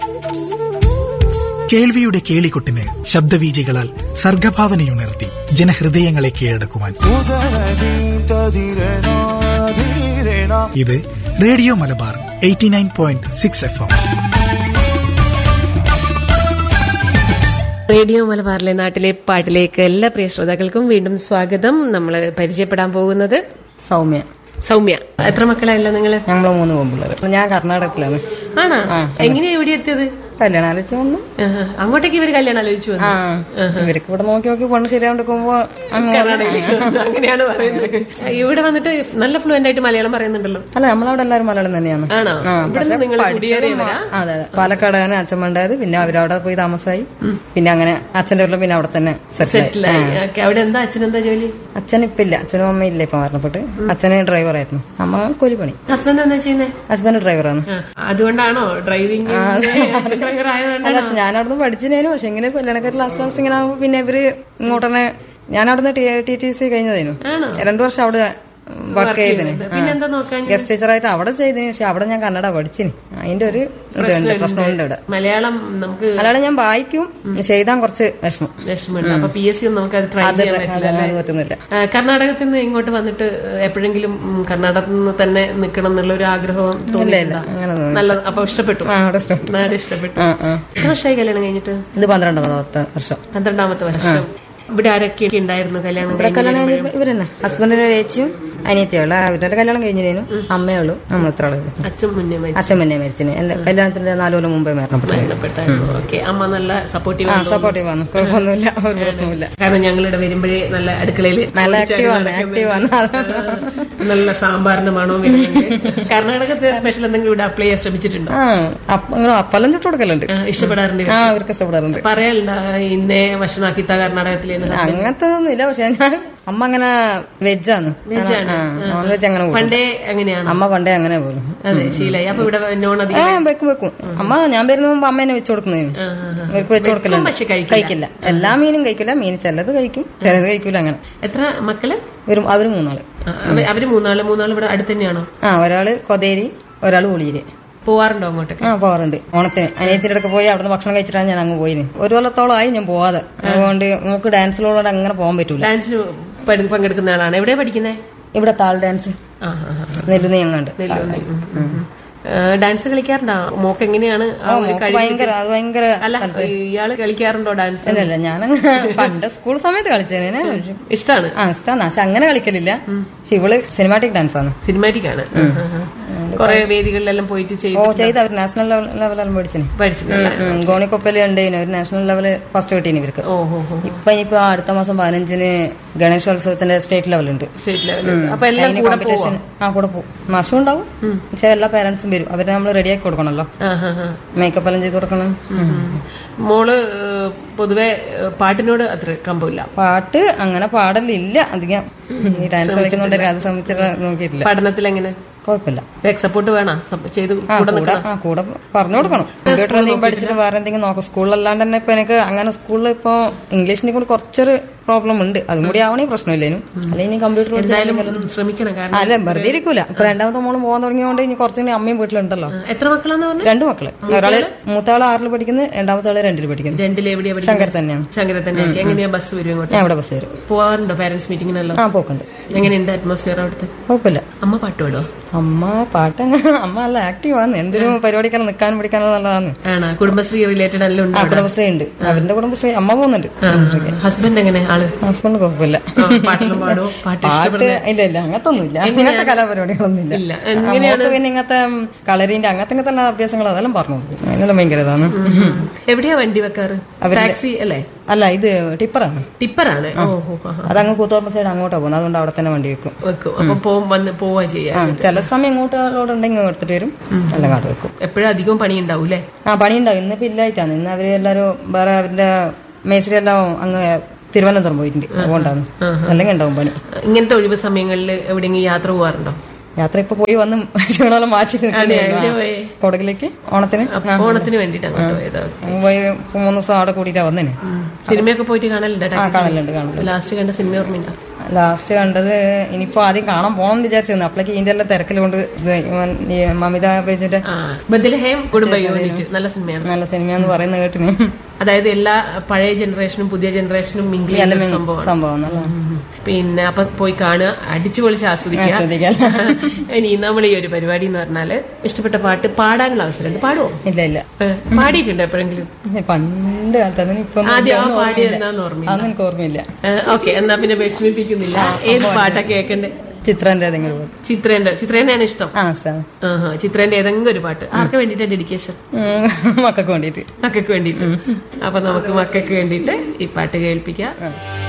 കേൾവിയുടെ കേളികൊട്ടിന് ശബ്ദവീചികളാൽ സർഗഭാവനയുണർത്തി ജനഹൃദയങ്ങളെ കീഴടക്കുവാൻ ഇത് radio Malabar eighty nine point six F M radio മലബാറിലെ നാട്ടിലെ പാട്ടിലേക്ക് എല്ലാ പ്രിയ ശ്രോതാക്കൾക്കും വീണ്ടും സ്വാഗതം നമ്മൾ പരിചയപ്പെടാൻ പോകുന്നത് സൗമ്യ സൗമ്യ എത്ര മക്കളായല്ലോ നിങ്ങള് ഞങ്ങള് മൂന്ന് പെൺപിള്ളേർ ഞാൻ കർണാടകത്തിലാണ് ആണോ എങ്ങനെയാ ഇവിടെ എത്തിയത് കല്യാണം ആലോചിച്ച് വന്നു ആഹാ. അങ്ങോട്ടേക്ക് ഇവര് കല്യാണം ആലോചിച്ചു വന്നു ആ ഇവർക്ക് ഇവിടെ നോക്കി നോക്കി പെണ്ണ് ശരിയാണ്ടിരിക്കുമ്പോ അങ്ങ് കർണാടകയിലേക്ക് വന്നു. അങ്ങനെയാണ് പറയുന്നത് ഇവിടെ വന്നിട്ട് നല്ല ഫ്ലുവന്റ് ആയിട്ട് മലയാളം പറയുന്നുണ്ടല്ലോ അല്ല നമ്മളവിടെ എല്ലാവരും മലയാളം തന്നെയാണ് ആണോ ആ, ഇവിടെ പക്ഷെ നിങ്ങൾ പഠിച്ചത് കുടിയേറിയവരാ മാ- അതെ അതെ പാലക്കാടാണ് അച്ഛൻ ഉണ്ടായത് പിന്നെ അവരവിടെ പോയി താമസമായി പിന്നെ അങ്ങനെ അച്ഛന്റെ വീട്ടിൽ പിന്നെ അവിടെ തന്നെ സെറ്റിൽ സെറ്റിലായി ഓക്കെ അവിടെ എന്താ അച്ഛനെന്താ ജോലി അച്ഛൻ ഇപ്പൊ ഇല്ല അച്ഛനും അമ്മയും ഇല്ല ഇപ്പൊ മരണപ്പെട്ട് അച്ഛന് ഡ്രൈവറായിരുന്നു അമ്മ കൂലിപ്പണി ഹസ്ബൻഡ് എന്താ ചെയ്യുന്നത് ഹസ്ബൻഡ് ഡ്രൈവറാണ് അതുകൊണ്ടാണോ ഡ്രൈവിംഗ് ഡ്രൈവർ ആയതുകൊണ്ടാണ് അല്ല പക്ഷെ ഞാൻ അവിടുന്ന് പഠിച്ചതിനു പക്ഷെ ഇങ്ങനെ കല്യാണക്കാർ ലാസ്റ്റ് ലാസ്റ്റ് ഇങ്ങനെ ആവുമ്പോ പിന്നെ ഇവര് ഇങ്ങോട്ടന്നെ ഞാൻ അവിടുന്ന് ടി ടി സി കഴിഞ്ഞതേനു ആണോ? രണ്ടു വർഷം അവിടെ വർക്ക് ചെയ്തതിന് പിന്നെന്താ നോക്കാൻ ഗസ്റ്റ് ടീച്ചറായിട്ട് അവിടെ ചെയ്തതിന് പക്ഷെ അവിടെ ഞാൻ കന്നഡ പഠിച്ചിന് അതിന്റെ ഒരു ഇതുണ്ട് പ്രശ്നമുണ്ട് ഇവിടെ മലയാളം നമുക്ക് അല്ലാതെ ഞാൻ വായിക്കും പക്ഷെ എഴുതാൻ കുറച്ച് വിഷമം വിഷമമുണ്ട് അപ്പൊ പി എസ് സി ഒന്നും നമുക്ക് അത് ട്രൈ ചെയ്യാൻ പറ്റില്ല അത് അല്ലേ? പറ്റുന്നില്ല ആ, കർണാടകത്തിൽ നിന്ന് ഇങ്ങോട്ട് വന്നിട്ട് എപ്പോഴെങ്കിലും ഉം, കർണാടകത്തിൽ നിന്ന് തന്നെ നിൽക്കണം എന്നുള്ള ഒരു ആഗ്രഹം തോന്നിയിട്ടുണ്ടോ അങ്ങനെ തോന്നി നല്ല അപ്പൊ ഇഷ്ടപ്പെട്ടു ആ അവിടെ ഇഷ്ടം നാട് ഇഷ്ടപ്പെട്ടു ആ ആ എത്ര വർഷമായി കല്യാണം കഴിഞ്ഞിട്ട് ഇത് പന്ത്രണ്ടാമത്തെ വർഷം പന്ത്രണ്ടാമത്തെ വർഷം ഇവിടെ ആരൊക്കെ ഉണ്ടായിരുന്നു കല്യാണം ഇവിടെ കല്യാണം കഴിഞ്ഞപ്പോ ഇവരെന്നെ ഹസ്ബൻഡിന്റെ ചേച്ചിയും അനിയത്തിയുള്ള അവരുടെ കല്യാണം കഴിഞ്ഞിരുന്നു അമ്മയുള്ളൂ നമ്മൾ ഇത്ര ആളുള്ളൂ അച്ഛൻ മുന്നേ അച്ഛൻ മുന്നേ മരിച്ചിന് എന്റെ കല്യാണത്തിന്റെ നാലു കൊല്ലം മുമ്പേ മരണപ്പെട്ടു മരണപ്പെട്ടായിരുന്നു ഓക്കെ അമ്മ നല്ല സപ്പോർട്ടീവ് ആ സപ്പോർട്ടീവ് ആണ് കുഴപ്പമൊന്നുമില്ല ഒരു പ്രശ്നമില്ല കാരണം ഞങ്ങളിവിടെ വരുമ്പോഴേ നല്ല അടുക്കളയിൽ നല്ല ആക്റ്റീവ് ആണ് ആക്റ്റീവ് ആണ് നല്ല സാമ്പാറിന്റെ മണവും വരുന്നുണ്ട് കർണാടകത്തെ സ്പെഷ്യൽ എന്തെങ്കിലും ഇവിടെ അപ്ലൈ ചെയ്യാൻ ശ്രമിച്ചിട്ടുണ്ടോ ആ അപ്പ- ഇങ്ങനെ അപ്പലം ചുട്ട് കൊടുക്കലുണ്ട് ആ, ഇഷ്ടപ്പെടാറുണ്ട് ആ അവർക്ക് ഇഷ്ടപ്പെടാറുണ്ട് പറയാനുണ്ട ഇന്നേ ഭക്ഷണാക്കിത്ത കർണാടകത്തിലെ അങ്ങനത്തെ ഒന്നുമില്ല പക്ഷെ ഞാൻ അമ്മ അങ്ങനെ വെജാണ് നോൺ വെജ് അങ്ങനെ പോലും പണ്ടേ അങ്ങനെയാണ് അമ്മ പണ്ടേ അങ്ങനെ പോലും അതെ ശീലായി അപ്പൊ ഇവിടെ നോൺ ആ അധികം വെക്കും വെക്കും അമ്മ ഞാൻ വരുന്ന മുമ്പ് അമ്മേനെ വെച്ച് കൊടുക്കുന്നതിന് ആ, ആ, ആ. ഇവർക്ക് വെച്ച് കൊടുക്കലുണ്ട് പക്ഷെ കഴിക്കില്ല. കഴിക്കില്ല എല്ലാ മീനും കഴിക്കില്ല മീൻ ചിലത് കഴിക്കും ചിലത് കഴിക്കൂല അങ്ങനെ എത്ര മക്കള് ഇവരും അവര് മൂന്നാള് ആ, അവ- അവര് മൂന്നാള് മൂന്നാള് ഇവിടെ അടുത്ത് തന്നെയാണോ ആ ഒരാള് കൊതേരി ഒരാള് ഉളിയില് പോവാറുണ്ടോ അങ്ങോട്ടൊക്കെ ആ പോവാറുണ്ട് ഓണത്തിന് അനിയത്തിന്റെ അടുത്ത് പോയി അവിടുന്ന് ഭക്ഷണം കഴിച്ചിട്ടാണ് ഞാൻ അങ്ങ് പോയിന് ഒരു കൊല്ലത്തോളം ആയി ഞാൻ പോവാതെ അതുകൊണ്ട് നമുക്ക് ഡാൻസിലോടെ അങ്ങനെ പോകാൻ പറ്റൂല ഡാൻസിന് പങ്കെ- പങ്കെടുക്കുന്ന ആളാണ് എവിടെ പഠിക്കുന്നത് ഇവിടെ താൾ ഡാൻസ് ആ ആ, ആ. നെല്ലുന്നി എങ്ങാണ്ട് നെല്ലുന്നി. ഉം, ഉം, ഉം. ആ, ഡാൻസ് കളിക്കാറുണ്ടോ മോക്ക് എങ്ങനെയാണ് ആ ഒരു കഴിവ് ഭയങ്കര അത് ഭയങ്കര അല്ല ഇയാള് കളിക്കാറുണ്ടോ ഡാൻസ് അല്ലല്ല ഞാനങ്ങനെ പണ്ട് സ്കൂൾ സമയത്ത് കളിച്ചേനെ ഇഷ്ടാണ് ആ ഇഷ്ടമാണ് പക്ഷെ അങ്ങനെ കളിക്കലില്ല പക്ഷെ ഇവള് സിനിമാറ്റിക് ഡാൻസ് ആണ് സിനിമാറ്റിക് ആണ് കൊറേ വേദികളിലെല്ലാം പോയിട്ട് ചെയ്ത് ഓ ചെയ്ത് അവർ നാഷണൽ ലെവലെല്ലാം പഠിച്ചിന് പഠിച്ചിട്ടുണ്ട് ഗോണിക്കൊപ്പല് ഉണ്ടേനു ഒരു നാഷണൽ ലെവല് ഫസ്റ്റ് കിട്ടീന് ഇവർക്ക് ഓ ഹോ ഹോ ഇപ്പൊ ഇനിയിപ്പോ അടുത്ത മാസം പതിനഞ്ചിന് ഗണേശോത്സവത്തിന്റെ സ്റ്റേറ്റ് ലെവലുണ്ട് സ്റ്റേറ്റ് ലെവലിൽ അപ്പൊ എല്ലാം അതിന് കൂടെ കോമ്പറ്റീഷൻ ആ കൂടെ പോകും നഷ്ടം ഉണ്ടാവും പക്ഷെ എല്ലാ പേരൻസും വരും അവരെ നമ്മൾ റെഡിയാക്കി കൊടുക്കണല്ലോ ആ, ആ, ആ. മേക്കപ്പ് എല്ലാം ചെയ്ത് കൊടുക്കണം ഉം. മോള് ഏഹ്, പൊതുവെ ഏഹ്, പാട്ടിനോട് അത്ര കമ്പമില്ല പാട്ട് അങ്ങനെ പാടലില്ല അധികം ഈ ഡാൻസ് കളിക്കുന്നോണ്ട് അത് ശ്രമിച്ചിട്ട് നോക്കിയിട്ടില്ല പഠനത്തിൽ എങ്ങനെ കുഴപ്പമില്ല ബാക്ക് സപ്പോർട്ട് വേണം ചെയ്ത് ആ കൂടെ കൂടെ ആ കൂടെ പറഞ്ഞു കൊടുക്കണം കമ്പ്യൂട്ടർ എന്തെങ്കിലും പഠിച്ചിട്ട് വേറെ എന്തെങ്കിലും നോക്കാം സ്കൂളിലല്ലാണ്ട് തന്നെ ഇപ്പൊ എനിക്ക് അങ്ങനെ സ്കൂളിൽ ഇപ്പൊ ഇംഗ്ലീഷിനെ കൂടി കുറച്ചൊരു പ്രോബ്ലം ഉണ്ട് അതും കൂടി ആവണേ പ്രശ്നമില്ലേനു അല്ലെങ്കിൽ ഇനി കമ്പ്യൂട്ടർ എന്തായാലും ഉം, ശ്രമിക്കണം കാരണം അല്ല വെറുതെ ഇരിക്കൂല ഇപ്പൊ രണ്ടാമത്തെ മോളും പോകാൻ തുടങ്ങിയോണ്ട് ഇനി കുറച്ചുകൂടി അമ്മയും വീട്ടിലുണ്ടല്ലോ എത്ര മക്കളാന്ന് പറഞ്ഞു രണ്ടു മക്കള് ഒരാള് മൂത്താള് ആറിൽ പഠിക്കുന്നു രണ്ടാമത്തെ ആള് രണ്ടിൽ പഠിക്കുന്നു രണ്ടിൽ എവിടെയാ പഠിക്കുന്നത് ശങ്കർ തന്നെയാണ് ശങ്കര തന്നെ എങ്ങനെയാ ബസ് വരും ഇങ്ങോട്ട് ഞാൻ ഇവിടെ ബസ് കയറും പോവാറുണ്ടോ പാരന്റ്സ് മീറ്റിങ്ങിനെല്ലാം ആ പോക്കുണ്ട് എങ്ങനെയുണ്ട് അറ്റ്മോസ്ഫിയർ അവിടുത്തെ കുഴപ്പമില്ല അമ്മ പാട്ട് പാടോ അമ്മ പാട്ട് അങ്ങനെ അമ്മ നല്ല ആക്റ്റീവ് ആണ് എന്തിനും പരിപാടിക്കെല്ലാം നിൽക്കാനും പിടിക്കാനും നല്ലതാണ് ആണോ കുടുംബശ്രീ റിലേറ്റഡ് എല്ലാം ഉണ്ട് ആ കുടുംബശ്രീ ഉണ്ട് അവരുടെ കുടുംബശ്രീ അമ്മ പോകുന്നുണ്ട് ഹസ്ബൻഡ് എങ്ങനെ ആള് ഹസ്ബൻഡ് കുഴപ്പമില്ല ആ, പാട്ടെല്ലാം പാടോ പാട്ട് പാട്ട് ഇല്ല ഇല്ല അങ്ങനത്തെ ഒന്നുമില്ല അങ്ങനത്തെ കലാപരിപാടികളൊന്നും ഇല്ല ഇല്ല മോൾക്ക് പിന്നെ ഇങ്ങനത്തെ കളറിന്റെ അങ്ങനത്തെ ഇങ്ങനത്തെ എല്ലാ അഭ്യാസങ്ങൾ അതെല്ലാം പറഞ്ഞു കൊടുക്കും. അതിനെല്ലാം ഭയങ്കര ഇതാണ് എവിടെയാ വണ്ടി വെക്കാറ് ടാക്സി അല്ലേ അല്ല ഇത് ടിപ്പറാണ് ടിപ്പറാണ് ഓ ഹോ ഹോ, ഹോ. അതങ്ങ് കൂത്തോർമ്മ സൈഡ് അങ്ങോട്ടാ പോകുന്നത് അതുകൊണ്ട് അവിടെ തന്നെ വണ്ടി വെക്കും വെക്കും അപ്പൊ പോ- വന്ന് പോവാ ചെയ്യാ ആ ചില സമയം ഇങ്ങോട്ട് ലോഡ് ഉണ്ടെങ്കിൽ എടുത്തിട്ട് വരും എല്ലാം കാട്ട് വെക്കും എപ്പോഴും അധികം പണി ഉണ്ടാവും അല്ലേ ആ പണിയുണ്ടാവും ഇന്നിപ്പോ ഇല്ലായിട്ടാണ് ഇന്ന് അവര് എല്ലാരും വേറെ അവരുടെ മേസ്ത്രി എല്ലാം അങ്ങ് തിരുവനന്തപുരം പോയിട്ടുണ്ട് അതുകൊണ്ടാണ് അല്ലെങ്കിൽ ഉണ്ടാവും പണി ഇങ്ങനത്തെ ഒഴിവ് സമയങ്ങളിൽ എവിടെയെങ്കിലും യാത്ര പോവാറുണ്ടോ യാത്ര ഇപ്പൊ പോയി വന്ന് ക്ഷീണമെല്ലാം മാറ്റി നിൽക്കുന്നേ ഉള്ളൂ. എവിടെ ആ. പോയി? കൊടകിലേക്ക് ഓണത്തിന് ആ. ഓണത്തിന് വേണ്ടിട്ട് അങ്ങോട്ട് പോയതാ പോയി ഇപ്പൊ മൂന്ന് ദിവസം അവിടെ കൂടിയിട്ടാ വന്നേനെ സിനിമയൊക്കെ പോയിട്ട് കാണലുണ്ടോ ആ കാണലുണ്ട് കാണലുണ്ട് ലാസ്റ്റ് കണ്ട സിനിമ ഓർമ്മയുണ്ടോ ലാസ്റ്റ് കണ്ടത് ഇനിയിപ്പോ ആദ്യം കാണാൻ പോകണം എന്ന് വിചാരിച്ചിരുന്നു അപ്പോഴേക്ക് ഇതിന്റെ എല്ലാം തിരക്കിൽ കൊണ്ട് ഇത് ഇവൻ ഈ മമിത പേജിന്റെ ആ ബദലഹേം കുടുംബ യൂണിറ്റ് നല്ല സിനിമയാണ് നല്ല സിനിമയെന്ന് പറയുന്ന കേട്ടിന് അതായത് എല്ലാ പഴയ ജനറേഷനും പുതിയ ജനറേഷനും മിങ്കിൾ ചെയ്യുന്ന ഒരു സംഭവമാണ് സംഭവം നല്ല പിന്നെ അപ്പൊ പോയി കാണുക അടിച്ചു പൊളിച്ച് ആസ്വദിക്കുക ആസ്വദിക്കാം. ഇനി നമ്മൾ ഈ ഒരു പരിപാടി എന്ന് പറഞ്ഞാല് ഇഷ്ടപ്പെട്ട പാട്ട് പാടാനുള്ള അവസരമുണ്ട് പാടുവോ ഇല്ല ഇല്ല ഏ, പാടിയിട്ടുണ്ടോ എപ്പോഴെങ്കിലും ഇത് പണ്ട് കാലത്ത് അതിന് ഇപ്പൊ ആദ്യം ആ പാടിയത് എന്താന്ന് ഓർമ്മയില്ല അതൊന്നും എനിക്ക് ഓർമ്മയില്ല ഓക്കെ എന്നാ പിന്നെ വിഷമിപ്പിക്കുന്നില്ല ഏത് പാട്ടാ കേൾക്കണ്ടേ ചിത്രന്റെ ഏതെങ്കിലും പാട്ട്. ചിത്രേന്റെ ചിത്രേനെയാണ് ഇഷ്ടം ആ ഇഷ്ടമാണ് ആഹാ, ചിത്രേന്റെ ഏതെങ്കിലും ഒരു പാട്ട് ആർക്ക് വേണ്ടിട്ടാ ഡെഡിക്കേഷൻ ഉം, മക്കൾക്ക് വേണ്ടിയിട്ട് മക്കൾക്ക് വേണ്ടിയിട്ട് അപ്പൊ നമുക്ക് മക്കൾക്ക് വേണ്ടിയിട്ട് ഈ പാട്ട് കേൾപ്പിക്കാം ആ.